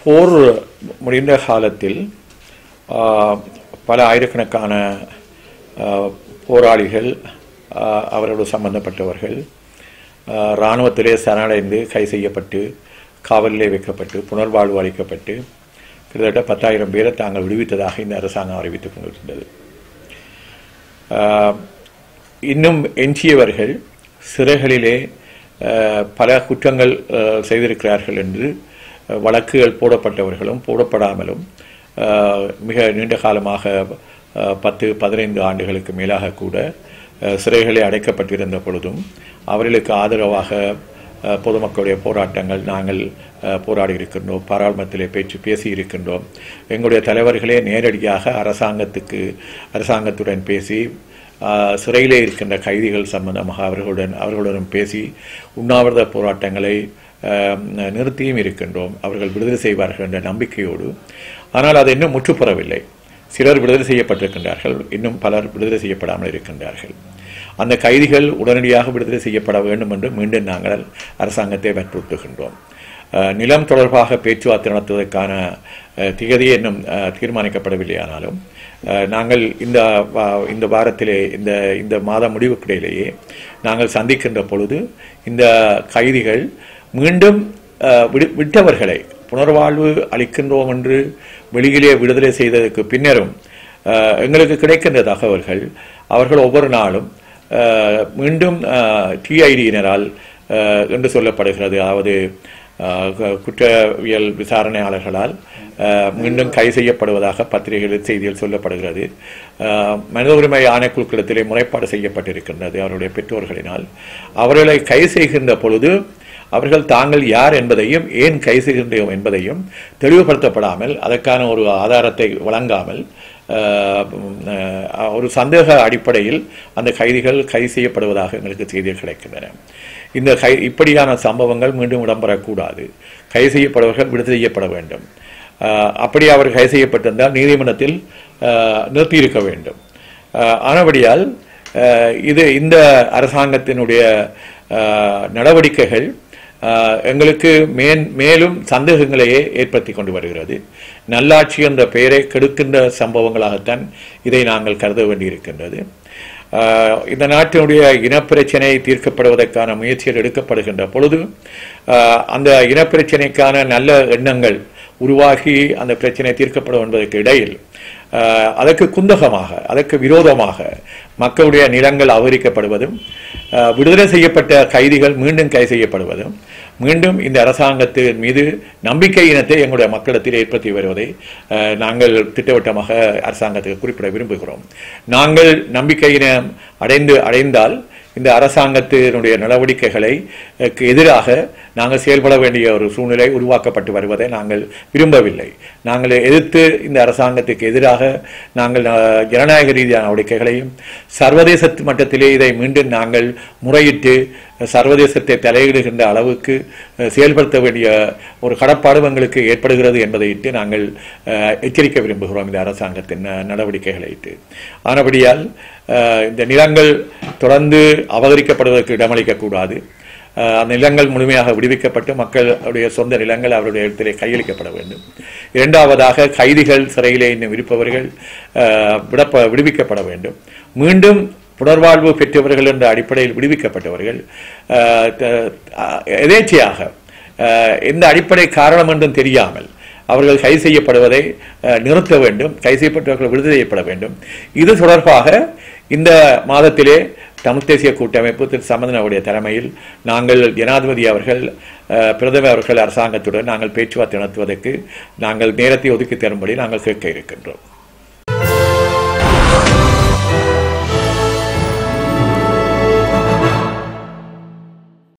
போர் முடிந்த காலத்தில் ஆஹ், பல ஆயிரக்கணக்கான ஆஹ், போராளிகள் ஆஹ், அவரோடு சம்பந்தப்பட்டவர்கள் ஆஹ், இராணுவத்திலே சரணடைந்து கை செய்யப்பட்டு காவலிலே வைக்கப்பட்டு புனர்வாழ்வு அளிக்கப்பட்டு கிட்டத்தட்ட பத்தாயிரம் பேரை தாங்கள் விடுவித்ததாக இந்த அரசாங்கம் அறிவித்துக் கொண்டிருக்கின்றது ஆஹ், இன்னும் எஞ்சியவர்கள் சிறைகளிலே ஆஹ், பல குற்றங்கள் ஆஹ், செய்திருக்கிறார்கள் என்று ஆஹ், வழக்குகள் போடப்பட்டவர்களும் போடப்படாமலும் ஆஹ், மிக நீண்ட காலமாக ஆஹ், பத்து பதினைந்து ஆண்டுகளுக்கு மேலாக கூட ஆஹ், சிறைகளில் அடைக்கப்பட்டிருந்த பொழுதும் அவர்களுக்கு ஆதரவாக அஹ், பொதுமக்களுடைய போராட்டங்கள் நாங்கள் அஹ், போராடி இருக்கின்றோம் பாராளுமன்றத்திலே பேச்சு பேசி இருக்கின்றோம் எங்களுடைய தலைவர்களே நேரடியாக அரசாங்கத்துக்கு அரசாங்கத்துடன் பேசி அஹ், சிறையிலே இருக்கின்ற கைதிகள் சம்பந்தமாக அவர்களுடன் அவர்களுடன் பேசி உண்ணாவிரத போராட்டங்களை அஹ், நிறுத்தியும் இருக்கின்றோம் அவர்கள் விடுதலை செய்வார்கள் என்ற நம்பிக்கையோடு ஆனால் அது இன்னும் முற்றுப்பெறவில்லை சிலர் விடுதலை செய்யப்பட்டிருக்கின்றார்கள் இன்னும் பலர் விடுதலை செய்யப்படாமல் இருக்கின்றார்கள் அந்த கைதிகள் உடனடியாக விடுதலை செய்யப்பட வேண்டும் என்று மீண்டும் நாங்கள் அரசாங்கத்தை வற்புறுத்துகின்றோம் அஹ், நிலம் தொடர்பாக பேச்சுவார்த்தை நடத்துவதற்கான அஹ், திகதி இன்னும் அஹ், தீர்மானிக்கப்படவில்லையானாலும் அஹ், நாங்கள் இந்த வா- இந்த வாரத்திலே இந்த இந்த மாத முடிவுக்கிடையிலேயே நாங்கள் சந்திக்கின்ற பொழுது இந்த கைதிகள் மீண்டும் அஹ், விடு- விட்டவர்களை புனர்வாழ்வு அளிக்கின்றோம் என்று வெளியிலே விடுதலை செய்ததற்கு பின்னரும் அஹ், எங்களுக்கு கிடைக்கின்ற தகவல்கள் அவர்கள் ஒவ்வொரு நாளும் அஹ், மீண்டும் டிஐடியினரால் என்று சொல்லப்படுகிறது அதாவது அஹ், கு- குற்றவியல் விசாரணையாளர்களால் அஹ், மீண்டும் கை செய்யப்படுவதாக பத்திரிகைகளில் செய்தியில் சொல்லப்படுகிறது அஹ், மனித உரிமை ஆணைக்குழுக்களத்திலே முறைப்பாடு செய்யப்பட்டிருக்கின்றது அவருடைய பெற்றோர்களினால் அவர்களை கை செய்கின்ற பொழுது அவர்கள் தாங்கள் யார் என்பதையும் ஏன் கை செய்கின்றோம் என்பதையும் தெளிவுபடுத்தப்படாமல் அதற்கான ஒரு ஆதாரத்தை வழங்காமல் அஹ், அஹ், ஒரு சந்தேக அடிப்படையில் அந்த கைதிகள் கைது செய்யப்படுவதாக எங்களுக்கு செய்திகள் கிடைக்கின்றன இந்த கை இப்படியான சம்பவங்கள் மீண்டும் இடம்பெறக்கூடாது கைது செய்யப்படுவர்கள் விடுதலை செய்யப்பட வேண்டும் அஹ், அப்படி அவர் கைது செய்யப்பட்டிருந்தால் நீதிமன்றத்தில் அஹ், நிறுத்தியிருக்க வேண்டும் அஹ், ஆனபடியால் அஹ், இது இந்த அரசாங்கத்தினுடைய அஹ், நடவடிக்கைகள் அஹ், எங்களுக்கு மேன் மேலும் சந்தேகங்களையே ஏற்படுத்தி கொண்டு வருகிறது நல்லாட்சி என்ற பெயரை கெடுக்கின்ற சம்பவங்களாகத்தான் இதை நாங்கள் கருத வேண்டியிருக்கின்றது அஹ், இந்த நாட்டினுடைய இனப்பிரச்சனை தீர்க்கப்படுவதற்கான முயற்சிகள் எடுக்கப்படுகின்ற பொழுது அஹ், அந்த இனப்பிரச்சனைக்கான நல்ல எண்ணங்கள் உருவாகி அந்த பிரச்சனை தீர்க்கப்படும் என்பதற்கு இடையில் அஹ், அதற்கு குந்தகமாக அதற்கு விரோதமாக மக்களுடைய நிலங்கள் அபகரிக்கப்படுவதும் அஹ், விடுதலை செய்யப்பட்ட கைதிகள் மீண்டும் கைது செய்யப்படுவதும் மீண்டும் இந்த அரசாங்கத்தின் மீது நம்பிக்கை இனத்தை எங்களுடைய மக்களிடத்தில் ஏற்படுத்தி வருவதை அஹ், நாங்கள் திட்டவட்டமாக அரசாங்கத்துக்கு குறிப்பிட விரும்புகிறோம் நாங்கள் நம்பிக்கையினம் அடைந்து அடைந்தால் இந்த அரசாங்கத்தினுடைய நடவடிக்கைகளை அஹ், க்கு எதிராக நாங்கள் செயல்பட வேண்டிய ஒரு சூழ்நிலை உருவாக்கப்பட்டு வருவதை நாங்கள் விரும்பவில்லை நாங்கள் எதிர்த்து இந்த அரசாங்கத்துக்கு எதிராக நாங்கள் அஹ், ஜனநாயக ரீதியான நடவடிக்கைகளையும் சர்வதேச மட்டத்திலே இதை மீண்டும் நாங்கள் முறையிட்டு சர்வதேசத்தை தலையிடுகின்ற அளவுக்கு அஹ், செயல்படுத்த வேண்டிய ஒரு கடப்பாடும் எங்களுக்கு ஏற்படுகிறது என்பதையிட்டு நாங்கள் அஹ், எச்சரிக்க விரும்புகிறோம் இந்த அரசாங்கத்தின் அஹ், நடவடிக்கைகளை இட்டு ஆனபடியால் அஹ், இந்த நிலங்கள் தொடர்ந்து அபகரிக்கப்படுவதற்கு இடமளிக்கக்கூடாது அஹ், அந்த நிலங்கள் முழுமையாக விடுவிக்கப்பட்டு மக்களுடைய சொந்த நிலங்கள் அவருடைய இடத்திலே கையளிக்கப்பட வேண்டும் இரண்டாவதாக கைதிகள் சிறையிலே இன்னும் இருப்பவர்கள் அஹ், விடப்ப விடுவிக்கப்பட வேண்டும் மீண்டும் புனர்வாழ்வு பெற்றவர்கள் என்ற அடிப்படையில் விடுவிக்கப்பட்டவர்கள் அஹ், த- அஹ், எதேச்சையாக அஹ், எந்த அடிப்படை காரணம் என்றும் தெரியாமல் அவர்கள் கைது செய்யப்படுவதை அஹ், நிறுத்த வேண்டும் கைது செய்யப்பட்டவர்கள் விடுதலை செய்யப்பட வேண்டும் இது தொடர்பாக இந்த மாதத்திலே தமிழ் தேசிய கூட்டமைப்பு திரு சம்பந்தன் அவருடைய தலைமையில் நாங்கள் ஜனாதிபதி அவர்கள் அஹ், பிரதமர் அவர்கள் அரசாங்கத்துடன் நாங்கள் பேச்சுவார்த்தை நடத்துவதற்கு நாங்கள் நேரத்தை ஒதுக்கி தரும்படி நாங்கள் கேட்க இருக்கின்றோம்